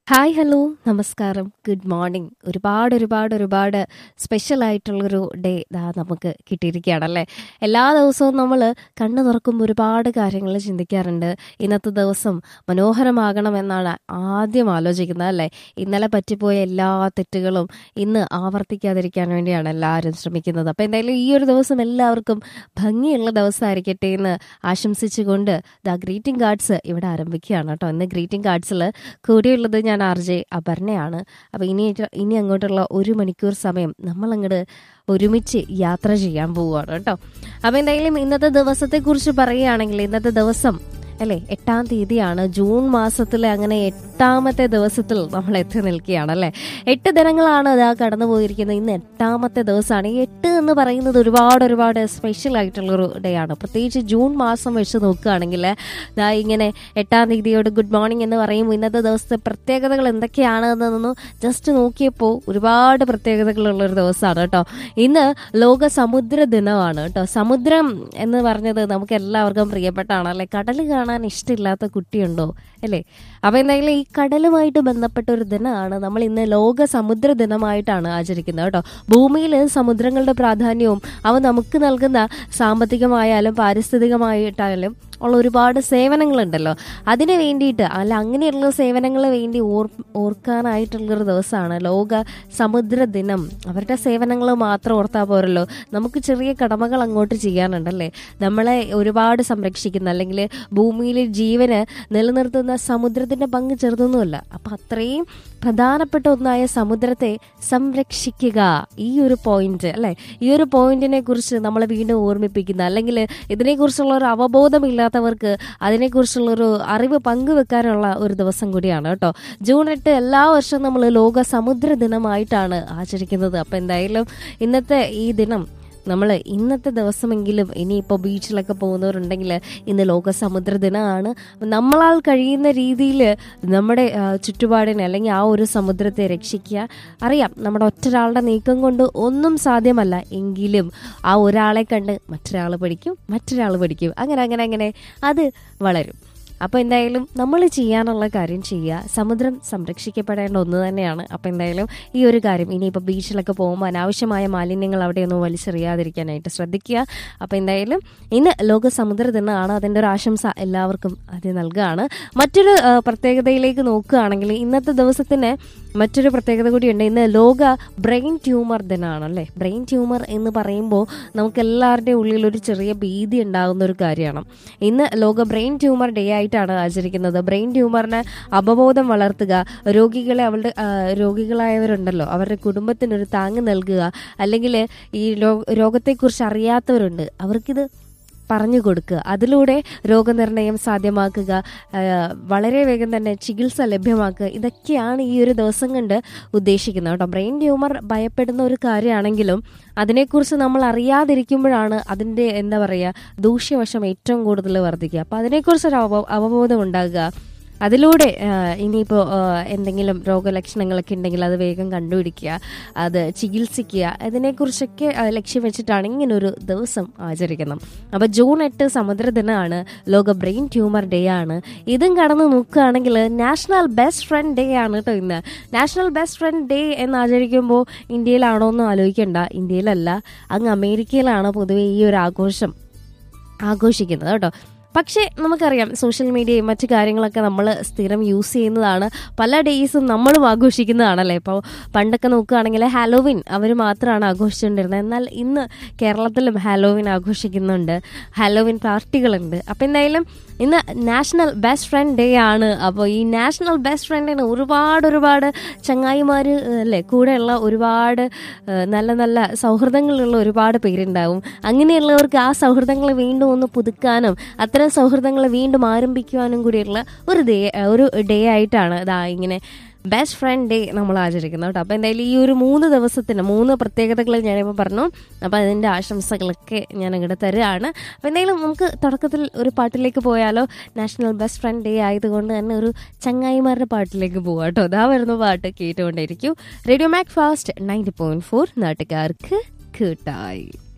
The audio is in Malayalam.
ഹായ് ഹലോ നമസ്കാരം ഗുഡ് മോർണിംഗ് ഒരുപാട് ഒരുപാട് ഒരുപാട് സ്പെഷ്യൽ ആയിട്ടുള്ളൊരു ഡേ ദാ നമുക്ക് കിട്ടിയിരിക്കുകയാണല്ലേ എല്ലാ ദിവസവും നമ്മൾ കണ്ണു തുറക്കുമ്പോൾ ഒരുപാട് കാര്യങ്ങൾ ചിന്തിക്കാറുണ്ട് ഇന്നത്തെ ദിവസം മനോഹരമാകണമെന്നാണ് ആദ്യം ആലോചിക്കുന്നത് അല്ലേ ഇന്നലെ പറ്റിപ്പോയ എല്ലാ തെറ്റുകളും ഇന്ന് ആവർത്തിക്കാതിരിക്കാൻ വേണ്ടിയാണ് എല്ലാവരും ശ്രമിക്കുന്നത് അപ്പോൾ എന്തായാലും ഈ ഒരു ദിവസം എല്ലാവർക്കും ഭംഗിയുള്ള ദിവസമായിരിക്കട്ടെ എന്ന് ആശംസിച്ചുകൊണ്ട് ദ ഗ്രീറ്റിംഗ് കാർഡ്സ് ഇവിടെ ആരംഭിക്കുകയാണ് കേട്ടോ ഇന്ന് ഗ്രീറ്റിംഗ് കാർഡ്സിൽ കൂടിയുള്ളത് ഞാൻ ആർ ജെ അപർണയാണ് അപ്പോൾ ഇനി ഇനി അങ്ങോട്ടുള്ള ഒരു മണിക്കൂർ സമയം നമ്മൾ അങ്ങോട്ട് ഒരുമിച്ച് യാത്ര ചെയ്യാൻ പോവുകയാണ് കേട്ടോ അപ്പോൾ എന്തായാലും ഇന്നത്തെ ദിവസത്തെക്കുറിച്ച് പറയുകയാണെങ്കിൽ ഇന്നത്തെ ദിവസം അല്ലേ എട്ടാം തീയതിയാണ് ജൂൺ മാസത്തിലെ അങ്ങനെ എട്ടാമത്തെ ദിവസത്തിൽ നമ്മൾ എത്തി നിൽക്കുകയാണ് അല്ലേ എട്ട് ദിനങ്ങളാണ് അതാ കടന്നു പോയിരിക്കുന്നത് ഇന്ന് എട്ടാമത്തെ ദിവസമാണ് ഈ എട്ട് എന്ന് പറയുന്നത് ഒരുപാട് ഒരുപാട് സ്പെഷ്യൽ ആയിട്ടുള്ളൊരു ഡേ ആണ് പ്രത്യേകിച്ച് ജൂൺ മാസം വെച്ച് നോക്കുകയാണെങ്കിൽ ദാ ഇങ്ങനെ എട്ടാം തീയതിയോട് ഗുഡ് മോർണിംഗ് എന്ന് പറയുമ്പോൾ ഇന്നത്തെ ദിവസത്തെ പ്രത്യേകതകൾ എന്തൊക്കെയാണെന്നൊന്ന് ജസ്റ്റ് നോക്കിയപ്പോൾ ഒരുപാട് പ്രത്യേകതകളുള്ള ഒരു ദിവസമാണ് കേട്ടോ ഇന്ന് ലോക സമുദ്ര ദിനമാണ് കേട്ടോ സമുദ്രം എന്ന് പറഞ്ഞത് നമുക്ക് എല്ലാവർക്കും പ്രിയപ്പെട്ടാണ് അല്ലെ കടൽ കാണാൻ ഇഷ്ടമില്ലാത്ത കുട്ടിയുണ്ടോ അല്ലേ അപ്പൊ എന്തായാലും ഈ കടലുമായിട്ട് ബന്ധപ്പെട്ട ഒരു ദിനമാണ് നമ്മൾ ഇന്ന് ലോക സമുദ്ര ദിനമായിട്ടാണ് ആചരിക്കുന്നത് കേട്ടോ ഭൂമിയിൽ സമുദ്രങ്ങളുടെ പ്രാധാന്യവും അവ നമുക്ക് നൽകുന്ന സാമ്പത്തികമായാലും പാരിസ്ഥിതികമായിട്ടായാലും ഉള്ള ഒരുപാട് സേവനങ്ങളുണ്ടല്ലോ അതിന് വേണ്ടിയിട്ട് അല്ല അങ്ങനെയുള്ള സേവനങ്ങൾ വേണ്ടി ഓർ ഓർക്കാനായിട്ടുള്ളൊരു ദിവസമാണ് ലോക സമുദ്ര ദിനം അവരുടെ സേവനങ്ങൾ മാത്രം ഓർത്താൽ പോരല്ലോ നമുക്ക് ചെറിയ കടമകൾ അങ്ങോട്ട് ചെയ്യാനുണ്ടല്ലേ നമ്മളെ ഒരുപാട് സംരക്ഷിക്കുന്ന അല്ലെങ്കിൽ ഭൂമിയിലെ ജീവന് നിലനിർത്തുന്ന സമുദ്രത്തിന്റെ പങ്ക് ചെറുതൊന്നുമല്ല അപ്പൊ അത്രയും പ്രധാനപ്പെട്ട ഒന്നായ സമുദ്രത്തെ സംരക്ഷിക്കുക ഈ ഒരു പോയിന്റ് അല്ലെ ഈ ഒരു പോയിന്റിനെ കുറിച്ച് നമ്മളെ വീണ്ടും ഓർമ്മിപ്പിക്കുന്ന അല്ലെങ്കിൽ ഇതിനെക്കുറിച്ചുള്ള ഒരു അവബോധമില്ലാത്തവർക്ക് അതിനെക്കുറിച്ചുള്ളൊരു അറിവ് പങ്കുവെക്കാനുള്ള ഒരു ദിവസം കൂടിയാണ് കേട്ടോ ജൂൺ എട്ട് എല്ലാ വർഷവും നമ്മൾ ലോക സമുദ്ര ദിനമായിട്ടാണ് ആചരിക്കുന്നത് അപ്പം എന്തായാലും ഇന്നത്തെ ഈ ദിനം നമ്മൾ ഇന്നത്തെ ദിവസമെങ്കിലും ഇനിയിപ്പോൾ ബീച്ചിലൊക്കെ പോകുന്നവരുണ്ടെങ്കിൽ ഇന്ന് ലോക സമുദ്ര ദിനമാണ് നമ്മളാൽ കഴിയുന്ന രീതിയിൽ നമ്മുടെ ആ, ചുറ്റുപാടിനെ അല്ലെങ്കിൽ ആ ഒരു സമുദ്രത്തെ രക്ഷിക്കുക അറിയാം നമ്മുടെ ഒറ്റൊരാളുടെ നീക്കം കൊണ്ട് ഒന്നും സാധ്യമല്ല എങ്കിലും ആ ഒരാളെ കണ്ട് മറ്റൊരാൾ പഠിക്കും മറ്റൊരാൾ പഠിക്കും അങ്ങനെ അങ്ങനെ അങ്ങനെ അത് വളരും അപ്പോൾ എന്തായാലും നമ്മൾ ചെയ്യാനുള്ള കാര്യം ചെയ്യുക സമുദ്രം സംരക്ഷിക്കപ്പെടേണ്ട ഒന്ന് തന്നെയാണ് അപ്പോൾ എന്തായാലും ഈ ഒരു കാര്യം ഇനിയിപ്പോൾ ബീച്ചിലൊക്കെ പോകുമ്പോൾ അനാവശ്യമായ മാലിന്യങ്ങൾ അവിടെയൊന്നും വലിച്ചെറിയാതിരിക്കാനായിട്ട് ശ്രദ്ധിക്കുക അപ്പോൾ എന്തായാലും ഇന്ന് ലോക സമുദ്ര ദിനമാണ് അതിൻ്റെ ഒരു ആശംസ എല്ലാവർക്കും അത് നൽകുകയാണ് മറ്റൊരു ആ, പ്രത്യേകതയിലേക്ക് നോക്കുകയാണെങ്കിൽ ഇന്നത്തെ ദിവസത്തിന് മറ്റൊരു പ്രത്യേകത കൂടിയുണ്ട് ഇന്ന് ലോക ബ്രെയിൻ ട്യൂമർ ദിനമാണ് അല്ലേ ബ്രെയിൻ ട്യൂമർ എന്ന് പറയുമ്പോൾ നമുക്ക് എല്ലാവരുടെയും ഉള്ളിൽ ഒരു ചെറിയ ഭീതി ഉണ്ടാകുന്ന ഒരു കാര്യമാണ് ഇന്ന് ലോക ബ്രെയിൻ ട്യൂമർ ഡേ ആയിട്ടാണ് ആചരിക്കുന്നത് ബ്രെയിൻ ട്യൂമറിന് അവബോധം വളർത്തുക രോഗികളെ അവളുടെ ആ, രോഗികളായവരുണ്ടല്ലോ അവരുടെ കുടുംബത്തിനൊരു താങ്ങ് നൽകുക അല്ലെങ്കിൽ ഈ രോ- രോഗത്തെക്കുറിച്ച് അറിയാത്തവരുണ്ട് അവർക്കിത് പറഞ്ഞു കൊടുക്കുക അതിലൂടെ രോഗനിർണയം സാധ്യമാക്കുക ആ, വളരെ വേഗം തന്നെ ചികിത്സ ലഭ്യമാക്കുക ഇതൊക്കെയാണ് ഈ ഒരു ദിവസം കൊണ്ട് ഉദ്ദേശിക്കുന്നത് കേട്ടോ ബ്രെയിൻ ട്യൂമർ ഭയപ്പെടുന്ന ഒരു കാര്യമാണെങ്കിലും അതിനെക്കുറിച്ച് നമ്മൾ അറിയാതിരിക്കുമ്പോഴാണ് അതിൻ്റെ എന്താ പറയുക ദൂഷ്യവശം ഏറ്റവും കൂടുതൽ വർദ്ധിക്കുക അപ്പം അതിനെക്കുറിച്ചൊരു അവബോ അവബോധം ഉണ്ടാകുക അതിലൂടെ ഇനിയിപ്പോൾ എന്തെങ്കിലും രോഗലക്ഷണങ്ങളൊക്കെ ഉണ്ടെങ്കിൽ അത് വേഗം കണ്ടുപിടിക്കുക അത് ചികിത്സിക്കുക ഇതിനെക്കുറിച്ചൊക്കെ ആ, ലക്ഷ്യം വെച്ചിട്ടാണ് ഇങ്ങനൊരു ദിവസം ആചരിക്കുന്നത് അപ്പോൾ ജൂൺ എട്ട് സമുദ്ര ദിനമാണ് ലോക ബ്രെയിൻ ട്യൂമർ ഡേ ആണ് ഇതും കടന്ന് നോക്കുകയാണെങ്കിൽ നാഷണൽ ബെസ്റ്റ് ഫ്രണ്ട് ഡേ ആണ് കേട്ടോ ഇന്ന് നാഷണൽ ബെസ്റ്റ് ഫ്രണ്ട് ഡേ എന്ന് ആചരിക്കുമ്പോൾ ഇന്ത്യയിലാണോ എന്ന് ആലോചിക്കണ്ട ഇന്ത്യയിലല്ല അങ്ങ് അമേരിക്കയിലാണ് പൊതുവെ ഈ ഒരു ആഘോഷം ആഘോഷിക്കുന്നത് കേട്ടോ പക്ഷേ നമുക്കറിയാം സോഷ്യൽ മീഡിയയും മറ്റു കാര്യങ്ങളൊക്കെ നമ്മൾ സ്ഥിരം യൂസ് ചെയ്യുന്നതാണ് പല ഡേയ്സും നമ്മളും ആഘോഷിക്കുന്നതാണല്ലേ ഇപ്പോൾ പണ്ടൊക്കെ നോക്കുകയാണെങ്കിൽ ഹാലോവിൻ അവർ മാത്രമാണ് ആഘോഷിച്ചുകൊണ്ടിരുന്നത് എന്നാൽ ഇന്ന് കേരളത്തിലും ഹാലോവിൻ ആഘോഷിക്കുന്നുണ്ട് ഹാലോവിൻ പാർട്ടികളുണ്ട് അപ്പോൾ എന്തായാലും ഇന്ന് നാഷണൽ ബെസ്റ്റ് ഫ്രണ്ട് ഡേ ആണ് അപ്പോൾ ഈ നാഷണൽ ബെസ്റ്റ് ഫ്രണ്ടിന് ഒരുപാട് ഒരുപാട് ചങ്ങായിമാർ അല്ലേ കൂടെയുള്ള ഒരുപാട് ഏഹ്, നല്ല നല്ല സൗഹൃദങ്ങളുള്ള ഒരുപാട് പേരുണ്ടാവും അങ്ങനെയുള്ളവർക്ക് ആ സൗഹൃദങ്ങൾ വീണ്ടും ഒന്ന് പുതുക്കാനും അത്തരം സൗഹൃദങ്ങൾ വീണ്ടും ആരംഭിക്കുവാനും കൂടിയുള്ള ഒരു ഡേ ഒരു ഡേ ആയിട്ടാണ് ഇതാ ഇങ്ങനെ ബെസ്റ്റ് ഫ്രണ്ട് ഡേ നമ്മൾ ആചരിക്കുന്നത് കേട്ടോ അപ്പോൾ എന്തായാലും ഈ ഒരു മൂന്ന് ദിവസത്തിന് മൂന്ന് പ്രത്യേകതകൾ ഞാനിപ്പോൾ പറഞ്ഞു അപ്പോൾ അതിൻ്റെ ആശംസകളൊക്കെ ഞാൻ ഇങ്ങോട്ട് തരുകയാണ് അപ്പോൾ എന്തായാലും നമുക്ക് തുടക്കത്തിൽ ഒരു പാട്ടിലേക്ക് പോയാലോ നാഷണൽ ബെസ്റ്റ് ഫ്രണ്ട് ഡേ ആയതുകൊണ്ട് തന്നെ ഒരു ചങ്ങായിമാരുടെ പാട്ടിലേക്ക് പോകാം കേട്ടോ ഇതാ വരുന്ന പാട്ട് കേട്ടുകൊണ്ടേയിരിക്കും radio Mac Fast ninety point four നാട്ടുകാർക്ക് കേട്ടായി